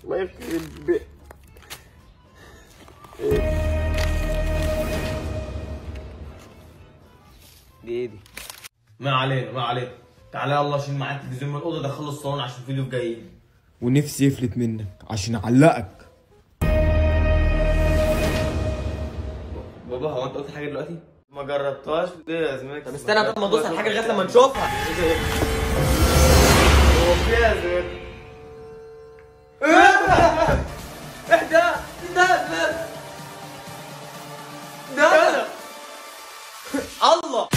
الله يخرب بيت دي ايه دي؟ ما علينا ما علينا تعالى يلا شيل معاك التلفزيون من الاوضه دخله الصالون عشان في ضيوف جايين ونفسي يفلت منك عشان اعلقك بابا هو انت قلت حاجه دلوقتي؟ ما جربتهاش ليه يا زميلي؟ طب استنى بقى ما ندوس على الحاجه لغايه لما نشوفها هو في يا زميلي اهدى ده ده ده الله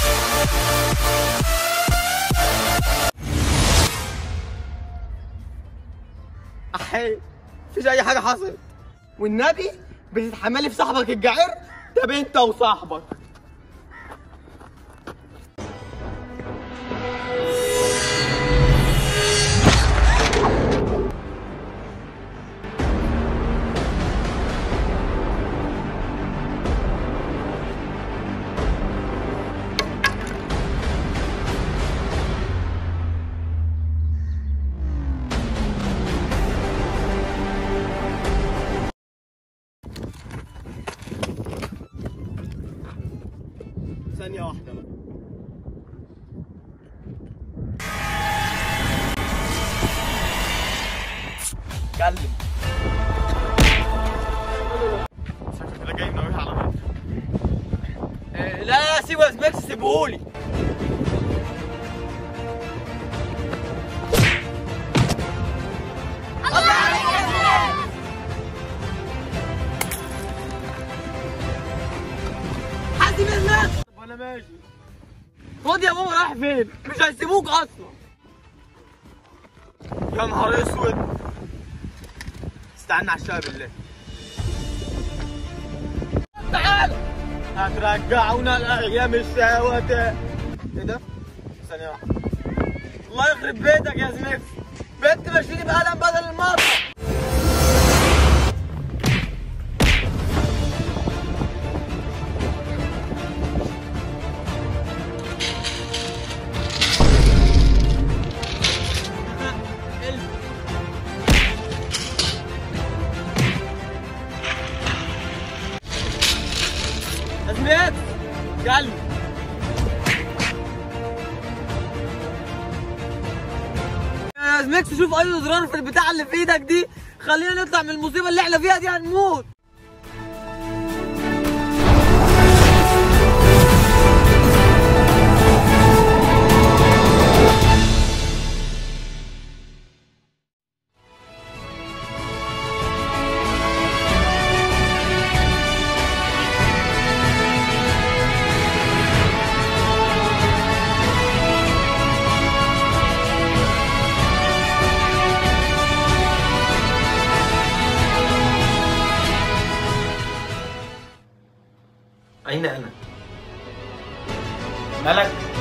احي مفيش اي حاجه حصلت والنبي بتتحملي في صاحبك الجعير طب انت وصاحبك ثانيه واحده بقى اتكلم شكلك كده جاي ناوي على بعض لا لا سيبه يا زميلي سيبهولي حد من الناس طب انا ماشي خد يا ماما رايح فين مش هيسيبوك اصلا يا نهار اسود استنى على الشاي بالله تعال هترجعونا الايام الشهوات ايه ده ثانية واحدة الله يخرب بيتك يا زميلي بنت مشيني بقلم بدل المرة أزميت قلب يا زميكس شوف اي زرار في البتاع اللي في ايدك دي خلينا نطلع من المصيبه اللي احنا فيها دي هنموت اين انا؟ مالك؟